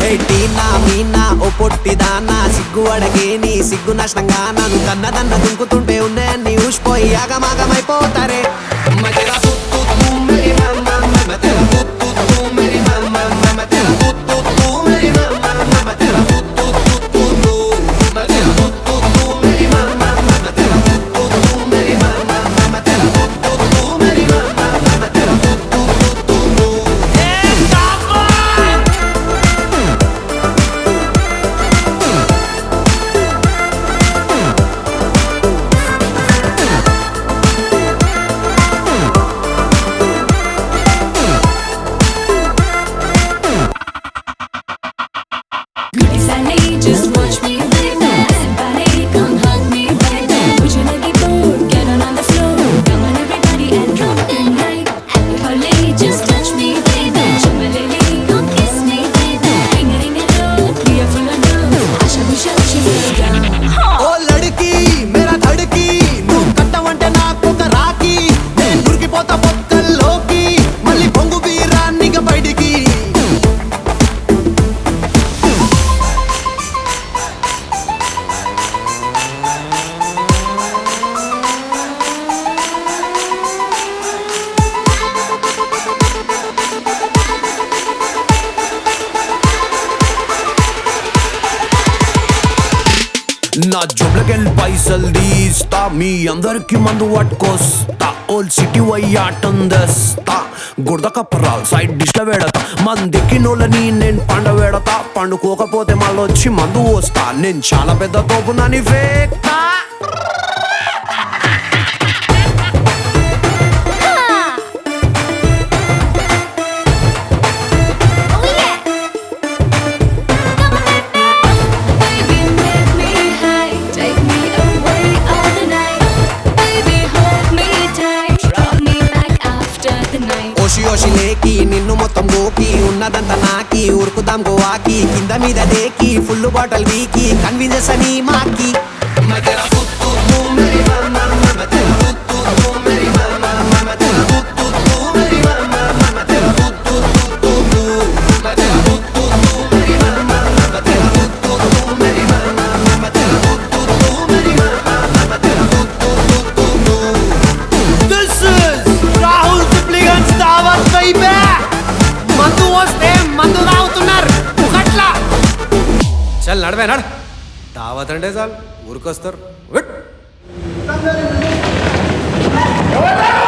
Tea నా మీనా ఓ పొట్టిదానా సిగ్గు అడగే నీ సిగ్గు నష్టంగా నన్ను కన్నదన్న దుంకుతుంటే ఉన్నాయన్ని ఊసిపోయి ఆగమాగమైపోతారే మధ్యలో తుత్తు తూ మేరీ మమ్మ, మమ్మ తెర తుత్తు తూ మేరీ మమ్మ, మమ్మ తెర తుత్తు తూ మేరీ మమ్మ, మమ్మ తెర తుత్తు తుత్తు తూ. మమ్మ తెర తుత్తు తూ మేరీ మమ్మ, మమ్మ తెర తుత్తు తూ మేరీ మమ్మ, మమ్మ తెర తుత్తు తూ మేరీ మమ్మ, మమ్మ తెర తుత్తు తుత్తు తూ. Sally, just watch me, baby. Somebody come hug me, baby. Would you like it bored? Get on on the floor. Come on, everybody, and drop the night. Happy holiday, just touch me, baby. Shumalili, come kiss me, baby. Ring a ring a roll, we are full of love. Asha, we shall cheer down. ఓ లడికి మేరా ధడికి నువ్వు కట్టవంటే నాకొక రాకి నేను దొరికిపోతా పొక్కల్లోకి మళ్ళీ పొంగు వీరాన్నిగ బయటికి నా జోబులకెళ్ళి పైసలు తీస్తా మీ అందరికి మందు పట్టుకొస్తా ఓల్ సిటీ వయ్యాటం తెస్తా గుర్ద కప్పరాలు సైడ్ డిష్ల వేడతా మందికి నోళ్ళని నేను పండ వేడతా పండుకోకపోతే మళ్ళీ వచ్చి మందు పోస్తా నేను చాలా పెద్ద తోపునని ఫేక్తా Baby, make me high. Take me away all the night. Baby, hold me tight. Drop me back after the night. ఓషి ఓషి లేకి నిన్ను మొత్తం గోకి ఉన్నదంతా నాకి ఉరుకుదాం గోవాకి కింద మీద దేకి ఫుల్ బాటల్ వీకి కన్విన్స్ అని మాకి మధ్యలో తుత్తు తూ మేరీ మమ్మ, మమ్మ తెర తుత్తు తూ మేరీ మమ్మ, మమ్మ తెర తుత్తు తూ మేరీ మమ్మ, మమ్మ తెర తుత్తు తుత్తు తూ. మధ్యలో తుత్తు తూ మేరీ మమ్మ, మమ్మ తెర తుత్తు తూ మేరీ మమ్మ, మమ్మ తెర తుత్తు తూ మేరీ మమ్మ, మమ్మ తెర తుత్తు తుత్తు తూ. This is Rahul Sipligan's Dawat baby. మందు వస్తే మందు తాగుతున్నారు ఒకట్లా చల్ నడవే నడు దావత్ అంటే చాలు ఊరికొస్తారు విట్